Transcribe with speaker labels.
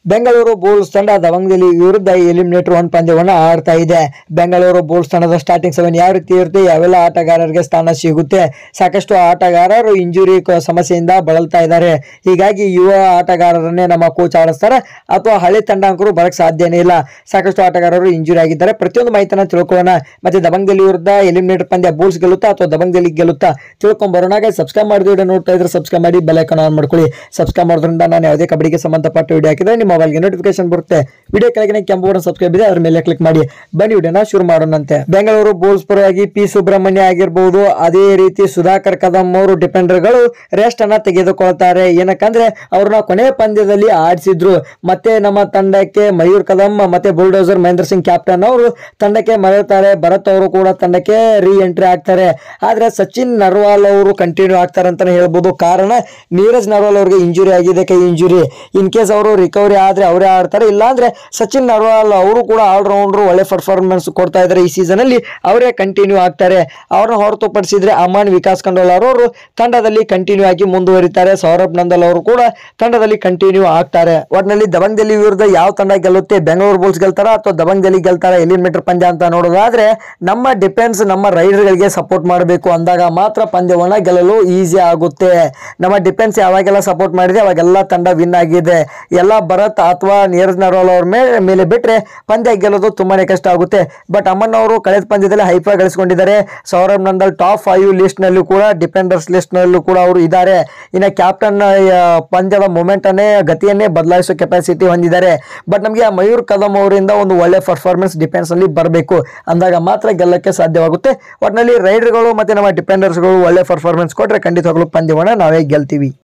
Speaker 1: Bengaluru Bulls ತಂಡ ದವಂಗದಲ್ಲಿ ವಿರುದ್ಧ eliminator one ಪಂದ್ಯವನ್ನು ಆಡ್ತಾ ಇದೆ ಬೆಂಗಳೂರು ಬುಲ್ಸ್ ತಂಡದ ಸ್ಟಾರ್ಟಿಂಗ್ ಸೆವೆನ್ ಯಾವ ರೀತಿ ಇರುತ್ತೆ ಯಾವೆಲ್ಲ ಆಟಗಾರರಿಗೆ ಸ್ಥಾನ ಸಿಗುತ್ತೆ ಸಾಕಷ್ಟು ಆಟಗಾರರು ಇಂಜುರಿ ಸಮಸ್ಯೆಯಿಂದ ಬಳಲ್ತಾ ಇದ್ದಾರೆ ಹೀಗಾಗಿ ಯುವ ಆಟಗಾರರನ್ನೇ ನಮ್ಮ ಕೋಚ್ ಆಡಿಸ್ತಾರೆ ಅಥವಾ ಹಳೆ ತಂಡಾಂಕರು ಬರಕ್ ಸಾಧ್ಯನೇ ಇಲ್ಲ ಸಾಕಷ್ಟು ಆಟಗಾರರು ಇಂಜುರಿ ಆಗಿದ್ದಾರೆ ಪ್ರತಿಯೊಂದು ಮಾಹಿತಿನ ತಿಳ್ಕೊಳ್ಳೋಣ ಮತ್ತೆ ದಬಂಗದಲ್ಲಿ ವಿರುದ್ಧ ಎಲಿಮಿನೇಟರ್ ಪಂದ್ಯ ಬುಲ್ಸ್ ಗೆಲ್ಲುತ್ತಾ ಅಥವಾ ದಬಂಗದಲ್ಲಿ ಗೆಲ್ಲುತ್ತಾ ತಿಳ್ಕೊಂಡ್ ಬರೋಣ ಸಬ್ಸ್ಕ್ರೈಬ್ ಮಾಡಿದ ವಿಡಿಯೋ ನೋಡ್ತಾ ಇದ್ರೆ ಸಬ್ಸ್ಕ್ರೈಬ್ ಮಾಡಿ ಬೆಲ್ ಐಕಾನ್ ಆನ್ ಮಾಡ್ಕೊಳ್ಳಿ ಸಬ್ಸ್ಕ್ರೈಬ್ ಮಾಡೋದ್ರಿಂದ ನಾನು ಯಾವುದೇ ಕಬಡ್ಡಿಗೆ ಸಂಬಂಧಪಟ್ಟ ವಿಡಿಯೋ ಹಾಕಿದ್ರೆ ನಿಮ್ಮ ಮೊಬೈಲ್ಗೆ ನೋಟಿಫಿಕೇಶನ್ ಬರುತ್ತೆ ವಿಡಿಯೋ ಕೆಳಗೆ ಕೆಂಪು ಬಟನ್ ಸಬ್ಸ್ಕ್ರೈಬ್ ಇದೆ ಅದ್ರ ಮೇಲೆ ಕ್ಲಿಕ್ ಮಾಡಿ ಬನ್ನಿ ವಿಡಿಯೋನ ಶುರು ಮಾಡೋಣಂತೆ ಬೆಂಗಳೂರು ಬುಲ್ಸ್ ಪರವಾಗಿ ಪಿ ಸುಬ್ರಹ್ಮಣ್ಯ ಆಗಿರ್ಬೋದು ಅದೇ ರೀತಿ ಸುಧಾಕರ್ ಕದಂ ಅವರು ಡಿಫೆಂಡರ್ಗಳು ರೆಸ್ಟ್ ಅನ್ನ ತೆಗೆದುಕೊಳ್ತಾರೆ ಏನಕ್ಕಂದ್ರೆ ಅವ್ರನ್ನ ಕೊನೆ ಪಂದ್ಯದಲ್ಲಿ ಆಡಿಸಿದ್ರು ಮತ್ತೆ ನಮ್ಮ ತಂಡಕ್ಕೆ ಮಯೂರ್ ಕದಂ ಮತ್ತೆ ಬುಲ್ಡೋಸರ್ ಮಹೇಂದ್ರ ಸಿಂಗ್ ಕ್ಯಾಪ್ಟನ್ ಅವರು ತಂಡಕ್ಕೆ ಮರೆಯುತ್ತಾರೆ ಭರತ್ ಅವರು ಕೂಡ ತಂಡಕ್ಕೆ ರೀ ಎಂಟ್ರಿ ಆಗ್ತಾರೆ ಆದ್ರೆ ಸಚಿನ್ ನರ್ವಾಲ್ ಅವರು ಕಂಟಿನ್ಯೂ ಆಗ್ತಾರೆ ಅಂತಾನೆ ಹೇಳ್ಬೋದು ಕಾರಣ ನೀರಜ್ ನರ್ವಾಲ್ ಅವರಿಗೆ ಇಂಜುರಿ ಆಗಿದೆ ಕೈ ಇಂಜುರಿ ಇನ್ ಕೇಸ್ ಅವರು ರಿಕವರಿ ಆದ್ರೆ ಅವರೇ ಆಡ್ತಾರೆ ಇಲ್ಲಾಂದ್ರೆ ಸಚಿನ್ ನರ್ವಾಲ್ ಅವರು ಕೂಡ ಆಲ್ರೌಂಡರ್ ಒಳ್ಳೆ ಪರ್ಫಾರ್ಮೆನ್ಸ್ ಕೊಡ್ತಾ ಇದ್ದಾರೆ ಈ ಸೀಸನ್ ಅಲ್ಲಿ ಅವರೇ ಕಂಟಿನ್ಯೂ ಆಗ್ತಾರೆ ಅವ್ರನ್ನ ಹೊರತುಪಡಿಸಿದ್ರೆ ಅಮಾನ್ ವಿಕಾಸ್ ಕಂಡೋಲಾರ್ ಅವರು ತಂಡದಲ್ಲಿ ಕಂಟಿನ್ಯೂ ಆಗಿ ಮುಂದುವರಿತಾರೆ ಸೌರಭ್ ನಂದಲ್ ಅವರು ಕೂಡ ತಂಡದಲ್ಲಿ ಕಂಟಿನ್ಯೂ ಆಗ್ತಾರೆ ಒಟ್ನಲ್ಲಿ ದಬಂಗ್ ದೆಲ್ಲಿ ವಿರುದ್ಧ ಯಾವ ತಂಡ ಗೆಲ್ಲುತ್ತೆ ಬೆಂಗಳೂರು ಬುಲ್ಸ್ ಗೆಲ್ತಾರ ಅಥವಾ ದಬಂಗ್ ದೆಲ್ಲಿ ಗೆಲ್ತಾರ ಎಲಿಮಿನೇಟರ್ ಪಂದ್ಯ ಅಂತ ನೋಡೋದಾದ್ರೆ ನಮ್ಮ ಡಿಫೆನ್ಸ್ ನಮ್ಮ ರೈಡರ್ಗಳಿಗೆ ಸಪೋರ್ಟ್ ಮಾಡಬೇಕು ಅಂದಾಗ ಮಾತ್ರ ಪಂದ್ಯವನ್ನ ಗೆಲ್ಲಲು ಈಸಿ ಆಗುತ್ತೆ ನಮ್ಮ ಡಿಫೆನ್ಸ್ ಯಾವಾಗೆಲ್ಲ ಸಪೋರ್ಟ್ ಮಾಡಿದೆ ಅವಾಗೆಲ್ಲ ತಂಡ ವಿನ್ ಆಗಿದೆ ಎಲ್ಲ ಭರತ್ ಅಥವಾ ನೀರಜ್ ನರ್ವಾಲ್ ಅವ್ರ ಮೇಲೆ ಮೇಲೆ ಬಿಟ್ರೆ ಪಂದ್ಯ ಗೆಲ್ಲೋದು ತುಂಬಾನೇ ಕಷ್ಟ ಆಗುತ್ತೆ ಬಟ್ ಅಮ್ಮನ್ ಅವರು ಕಳೆದ ಪಂದ್ಯದಲ್ಲಿ ಹೈಫ ಗಳಿಸಿಕೊಂಡಿದ್ದಾರೆ Saurabh Nandal top five list ನಲ್ಲೂ ಕೂಡ ಡಿಫೆಂಡರ್ಸ್ ಲಿಸ್ಟ್ ನಲ್ಲೂ ಕೂಡ ಅವರು ಇದ್ದಾರೆ ಇನ್ನು ಕ್ಯಾಪ್ಟನ್ ಪಂದ್ಯದ ಮೊಮೆಂಟ್ ಅನ್ನೇ ಗತಿಯನ್ನೇ ಬದಲಾಯಿಸೋ ಕೆಪಾಸಿಟಿ ಹೊಂದಿದ್ದಾರೆ ಬಟ್ ನಮಗೆ ಮಯೂರ್ ಕದಂ ಅವರಿಂದ ಒಂದು ಒಳ್ಳೆ ಪರ್ಫಾರ್ಮೆನ್ಸ್ ಡಿಫೆನ್ಸ್ ಅಲ್ಲಿ ಬರಬೇಕು ಅಂದಾಗ ಮಾತ್ರ ಗೆಲ್ಲಕ್ಕೆ ಸಾಧ್ಯವಾಗುತ್ತೆ ಒಟ್ಟಿನಲ್ಲಿ ರೈಡರ್ಗಳು ಮತ್ತೆ ನಮ್ಮ ಡಿಫೆಂಡರ್ಸ್ಗಳು ಒಳ್ಳೆ ಪರ್ಫಾರ್ಮೆನ್ಸ್ ಕೊಟ್ರೆ ಖಂಡಿತವಾಗ್ಲೂ ಪಂದ್ಯವನ್ನ ನಾವೇ ಗೆಲ್ತೀವಿ